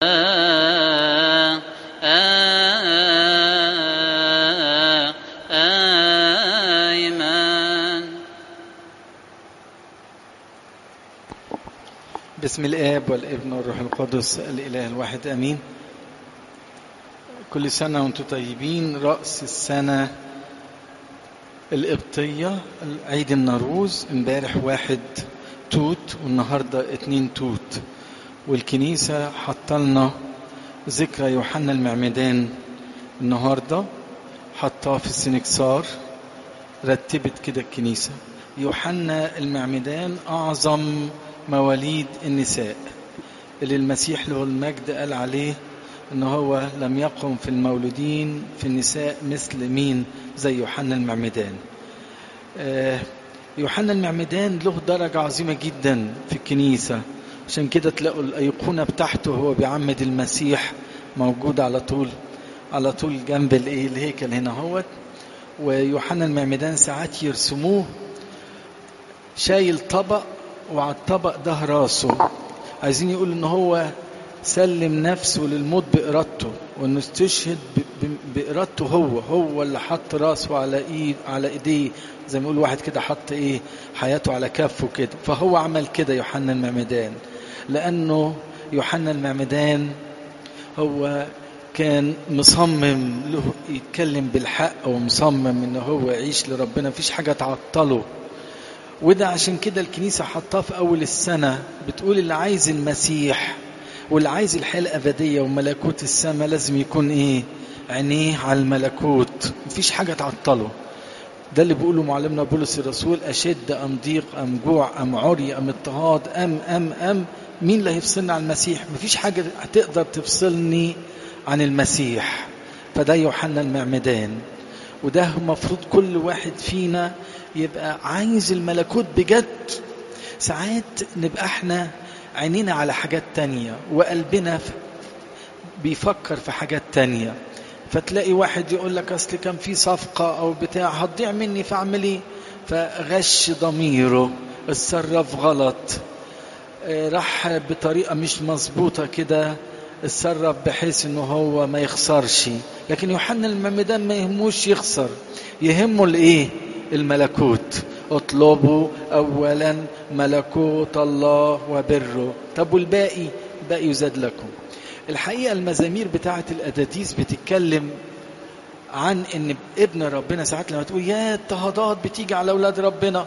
آيمان بسم الآب والابن والروح القدس الإله الواحد أمين كل سنة وانتم طيبين رأس السنة القبطية عيد النوروز امبارح واحد توت والنهاردة اتنين توت والكنيسة حطلنا ذكرى يوحنا المعمدان النهاردة حطاه في السنكسار رتبت كده الكنيسة يوحنا المعمدان أعظم مواليد النساء اللي المسيح له المجد قال عليه ان هو لم يقم في المولودين في النساء مثل مين زي يوحنا المعمدان آه، يوحنا المعمدان له درجة عظيمة جدا في الكنيسة عشان كده تلاقوا الأيقونة بتاعته هو بيعمد المسيح موجود على طول على طول جنب الايه الهيكل هنا هوت ويوحنا المعمدان ساعات يرسموه شايل طبق وعلى الطبق ده راسه عايزين يقولوا ان هو سلم نفسه للموت بإرادته وانه استشهد ب- ب- بإرادته هو هو اللي حط راسه على ايد على ايديه زي ما يقول واحد كده حط ايه حياته على كفه كده فهو عمل كده يوحنا المعمدان لانه يوحنا المعمدان هو كان مصمم له يتكلم بالحق ومصمم ان هو يعيش لربنا مفيش حاجه تعطله وده عشان كده الكنيسة حطاه في أول السنة بتقول اللي عايز المسيح واللي عايز الحياة الأبدية وملكوت السماء لازم يكون إيه عينيه على الملكوت مفيش حاجة تعطله ده اللي بيقوله معلمنا بولس الرسول أشد أم ضيق أم جوع أم عري أم اضطهاد أم أم أم مين اللي هيفصلني عن المسيح مفيش حاجة هتقدر تفصلني عن المسيح فده يوحنا المعمدان وده المفروض كل واحد فينا يبقى عايز الملكوت بجد ساعات نبقى احنا عينينا على حاجات تانية وقلبنا ف- بيفكر في حاجات تانية فتلاقي واحد يقول لك اصل كان في صفقة او بتاع هتضيع مني فاعمل ايه فغش ضميره اتصرف غلط آه، راح بطريقة مش مظبوطة كده اتصرف بحيث انه هو ما يخسرش لكن يوحنا المعمدان ما يهموش يخسر يهمه الايه الملكوت اطلبوا اولا ملكوت الله وبره طب والباقي باقي يزاد لكم الحقيقة المزامير بتاعة الأداديس بتتكلم عن ان ابن ربنا ساعات لما تقول يا اضطهادات بتيجي على اولاد ربنا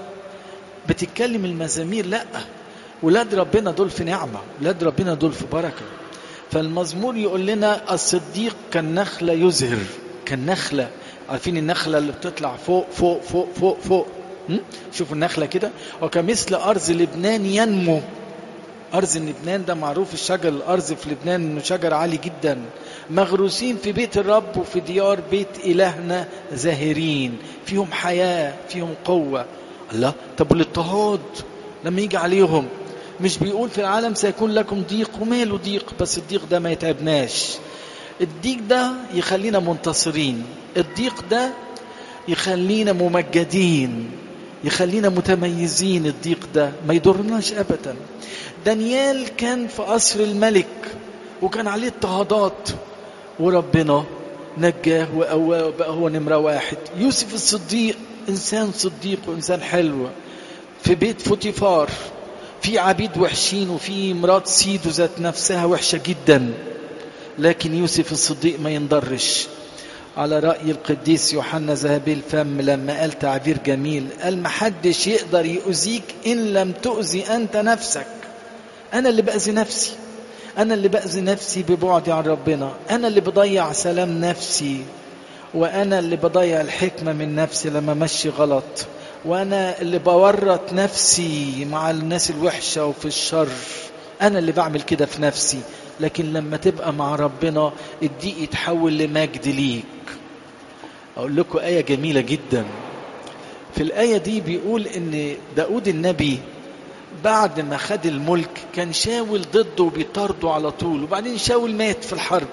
بتتكلم المزامير لا ولاد ربنا دول في نعمة ولاد ربنا دول في بركة فالمزمور يقول لنا الصديق كالنخلة يزهر كالنخلة عارفين النخلة اللي بتطلع فوق فوق فوق فوق فوق م? شوفوا النخلة كده وكمثل أرض لبنان ينمو أرز لبنان ده معروف الشجر الأرز في لبنان إنه شجر عالي جدا مغروسين في بيت الرب وفي ديار بيت إلهنا زاهرين فيهم حياة فيهم قوة الله طب والاضطهاد لما يجي عليهم مش بيقول في العالم سيكون لكم ضيق وماله ضيق بس الضيق ده ما يتعبناش الضيق ده يخلينا منتصرين الضيق ده يخلينا ممجدين يخلينا متميزين الضيق ده ما يضرناش ابدا دانيال كان في قصر الملك وكان عليه اضطهادات وربنا نجاه وقواه وبقى هو نمرة واحد يوسف الصديق إنسان صديق وإنسان حلو في بيت فوتيفار في عبيد وحشين وفي مرات سيده ذات نفسها وحشة جدا لكن يوسف الصديق ما ينضرش على رأي القديس يوحنا ذهبي الفم لما قال تعبير جميل قال محدش يقدر يؤذيك إن لم تؤذي أنت نفسك أنا اللي بأذي نفسي أنا اللي بأذي نفسي ببعدي عن ربنا أنا اللي بضيع سلام نفسي وأنا اللي بضيع الحكمة من نفسي لما مشي غلط وأنا اللي بورط نفسي مع الناس الوحشة وفي الشر أنا اللي بعمل كده في نفسي لكن لما تبقى مع ربنا الضيق يتحول لمجد ليك أقول لكم آية جميلة جدا في الآية دي بيقول إن داود النبي بعد ما خد الملك كان شاول ضده وبيطارده على طول وبعدين شاول مات في الحرب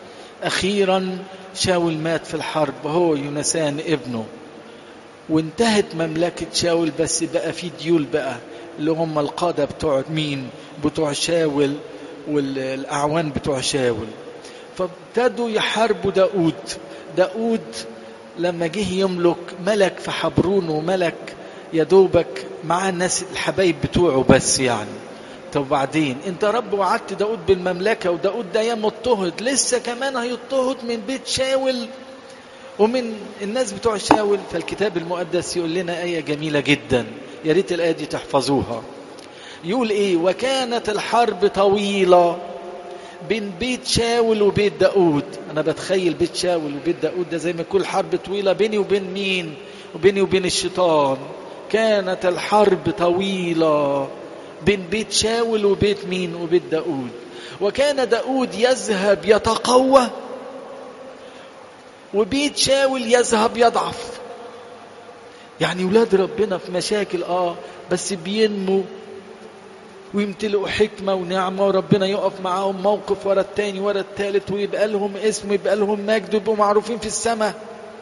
أخيرا شاول مات في الحرب هو يونسان ابنه وانتهت مملكة شاول بس بقى في ديول بقى اللي هم القادة بتوع مين بتوع شاول والأعوان بتوع شاول فابتدوا يحاربوا داود داود لما جه يملك ملك في حبرون وملك يا دوبك مع الناس الحبايب بتوعه بس يعني طب بعدين انت رب وعدت داود بالمملكة وداود ده ياما اضطهد لسه كمان هيضطهد من بيت شاول ومن الناس بتوع شاول فالكتاب المقدس يقول لنا آية جميلة جدا يا ريت الآية دي تحفظوها يقول ايه وكانت الحرب طويلة بين بيت شاول وبيت داود انا بتخيل بيت شاول وبيت داود ده زي ما يكون حرب طويلة بيني وبين مين وبيني وبين الشيطان كانت الحرب طويلة بين بيت شاول وبيت مين وبيت داود وكان داود يذهب يتقوى وبيت شاول يذهب يضعف يعني ولاد ربنا في مشاكل اه بس بينمو ويمتلئوا حكمة ونعمة وربنا يقف معاهم موقف ورا التاني ورا التالت ويبقى لهم اسم ويبقى لهم مجد ويبقوا معروفين في السماء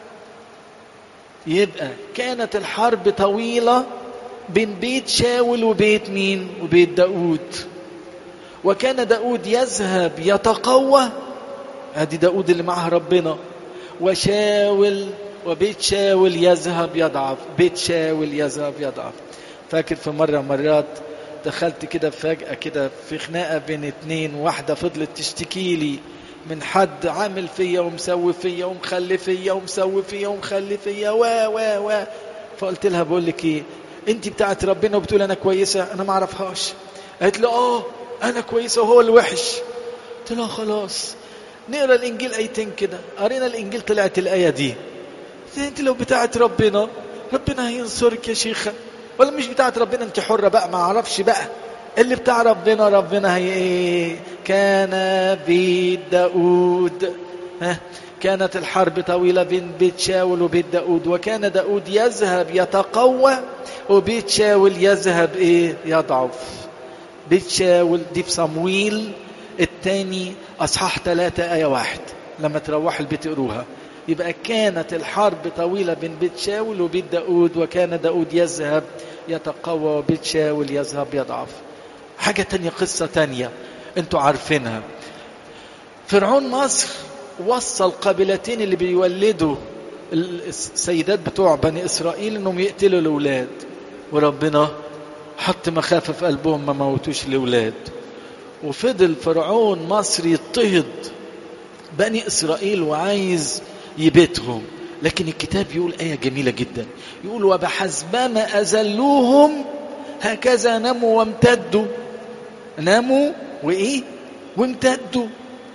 يبقى كانت الحرب طويلة بين بيت شاول وبيت مين وبيت داود وكان داود يذهب يتقوى ادي داود اللي معاه ربنا وشاول وبيت شاول يذهب يضعف بيت شاول يذهب يضعف فاكر في مرة مرات دخلت كده فجأة كده في خناقة بين اتنين واحدة فضلت تشتكي لي من حد عامل فيا ومسوي فيا ومخلي فيا ومسوي فيا ومخلي فيا و و و فقلت لها بقول لك ايه انت بتاعت ربنا وبتقول انا كويسة انا ما اعرفهاش قالت لي اه انا كويسة وهو الوحش قلت لها خلاص نقرا الانجيل ايتين كده قرينا الانجيل طلعت الايه دي انت لو بتاعت ربنا ربنا هينصرك يا شيخه ولا مش بتاعت ربنا انت حرة بقى ما اعرفش بقى اللي بتاع ربنا ربنا هي ايه كان بيت داود ها كانت الحرب طويلة بين بيت شاول وبيت داود وكان داود يذهب يتقوى وبيت شاول يذهب ايه يضعف بيت شاول دي في صمويل الثاني اصحاح ثلاثة آية واحد لما تروحوا البيت اقروها يبقى كانت الحرب طويلة بين بيت شاول وبيت داود وكان داود يذهب يتقوى وبيت شاول يذهب يضعف حاجة تانية قصة تانية انتوا عارفينها فرعون مصر وصى القبيلتين اللي بيولدوا السيدات بتوع بني إسرائيل انهم يقتلوا الأولاد وربنا حط مخافة في قلبهم ما موتوش الأولاد وفضل فرعون مصر يضطهد بني إسرائيل وعايز يبيتهم لكن الكتاب يقول آية جميلة جدا يقول وبحسبما أزلوهم هكذا نموا وامتدوا نموا وإيه وامتدوا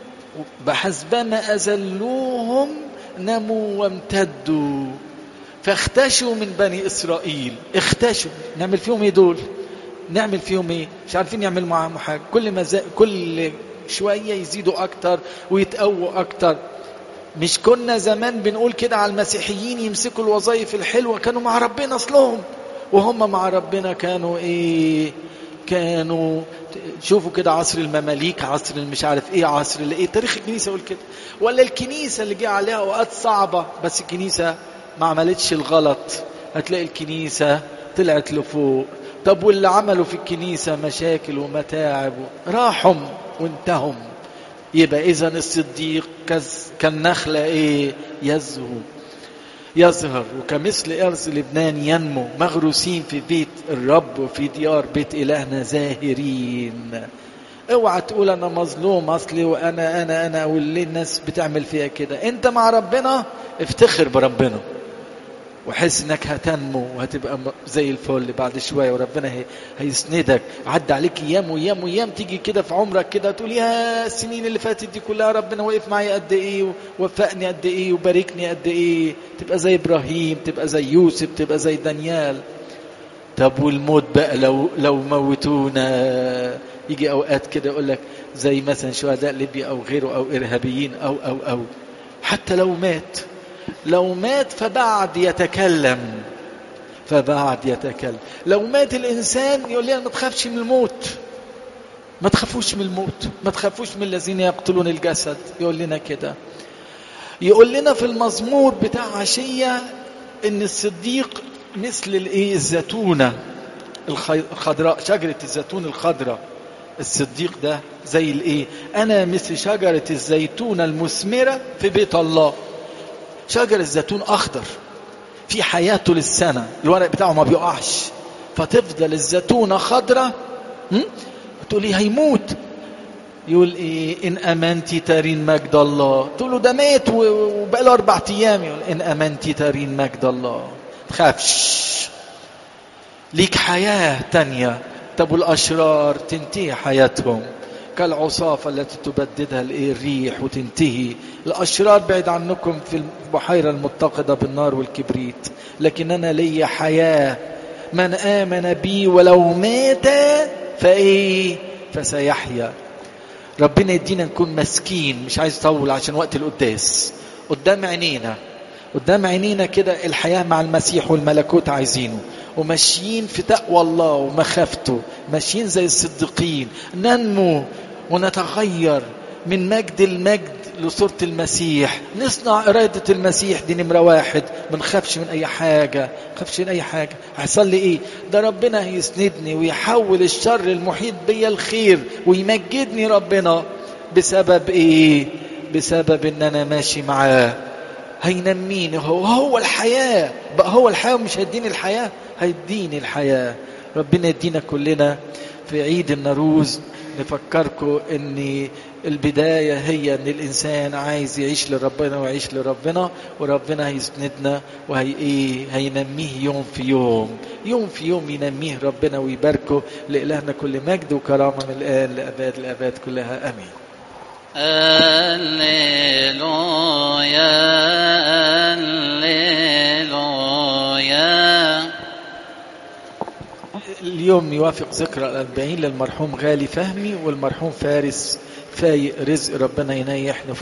بحسبما أزلوهم نموا وامتدوا فاختشوا من بني إسرائيل اختشوا نعمل فيهم ايه دول نعمل فيهم ايه مش عارفين نعمل معاهم حاجة كل ما زي... كل شوية يزيدوا أكتر ويتقووا أكتر مش كنا زمان بنقول كده على المسيحيين يمسكوا الوظائف الحلوة كانوا مع ربنا أصلهم وهم مع ربنا كانوا إيه كانوا شوفوا كده عصر المماليك عصر مش عارف ايه عصر ايه تاريخ الكنيسه يقول كده ولا الكنيسه اللي جه عليها اوقات صعبه بس الكنيسه ما عملتش الغلط هتلاقي الكنيسه طلعت لفوق طب واللي عملوا في الكنيسه مشاكل ومتاعب راحوا وانتهم يبقى اذا الصديق كالنخله ايه يزهو يظهر وكمثل ارض لبنان ينمو مغروسين في بيت الرب وفي ديار بيت الهنا زاهرين اوعى تقول انا مظلوم اصلي وانا انا انا واللي الناس بتعمل فيها كده انت مع ربنا افتخر بربنا وحس انك هتنمو وهتبقى زي الفل بعد شويه وربنا هي هيسندك عدى عليك ايام وايام وايام تيجي كده في عمرك كده تقول يا السنين اللي فاتت دي كلها ربنا وقف معايا قد ايه ووفقني قد ايه وباركني قد ايه تبقى زي ابراهيم تبقى زي يوسف تبقى زي دانيال طب والموت بقى لو لو موتونا يجي اوقات كده يقول لك زي مثلا شهداء ليبيا او غيره او ارهابيين او او او حتى لو مات لو مات فبعد يتكلم فبعد يتكلم لو مات الإنسان يقول لنا ما تخافش من الموت ما تخافوش من الموت ما تخافوش من الذين يقتلون الجسد يقول لنا كده يقول لنا في المزمور بتاع عشية ان الصديق مثل الايه الزيتونة الخضراء شجرة الزيتون الخضراء الصديق ده زي الايه انا مثل شجرة الزيتون المثمرة في بيت الله شجر الزيتون اخضر في حياته للسنة الورق بتاعه ما بيقعش فتفضل الزيتونة خضرة تقولي هيموت يقول ايه ان امنتي ترين مجد الله تقول له ده مات وبقى له اربع ايام يقول ان امنتي ترين مجد الله تخافش ليك حياة تانية طب والاشرار تنتهي حياتهم كالعصافة التي تبددها الريح وتنتهي الأشرار بعيد عنكم في البحيرة المتقدة بالنار والكبريت لكن أنا لي حياة من آمن بي ولو مات فإيه فسيحيا ربنا يدينا نكون مسكين مش عايز اطول عشان وقت القداس قدام عينينا قدام عينينا كده الحياة مع المسيح والملكوت عايزينه وماشيين في تقوى الله ومخافته ماشيين زي الصديقين ننمو ونتغير من مجد المجد لصورة المسيح نصنع إرادة المسيح دي نمرة واحد ما نخافش من أي حاجة خافش من أي حاجة هيحصل لي إيه ده ربنا هيسندني ويحول الشر المحيط بيا الخير ويمجدني ربنا بسبب إيه بسبب إن أنا ماشي معاه هينميني هو هو الحياة بقى هو الحياة ومش هيديني الحياة هيديني الحياة ربنا يدينا كلنا في عيد النروز نفكركم ان البداية هي ان الانسان عايز يعيش لربنا ويعيش لربنا وربنا هيسندنا وهي ايه هينميه يوم في يوم يوم في يوم ينميه ربنا ويباركه لإلهنا كل مجد وكرامة من الآن لأباد الأباد كلها أمين هللويا هللويا اليوم يوافق ذكرى الأربعين للمرحوم غالي فهمي والمرحوم فارس فايق رزق ربنا ينيح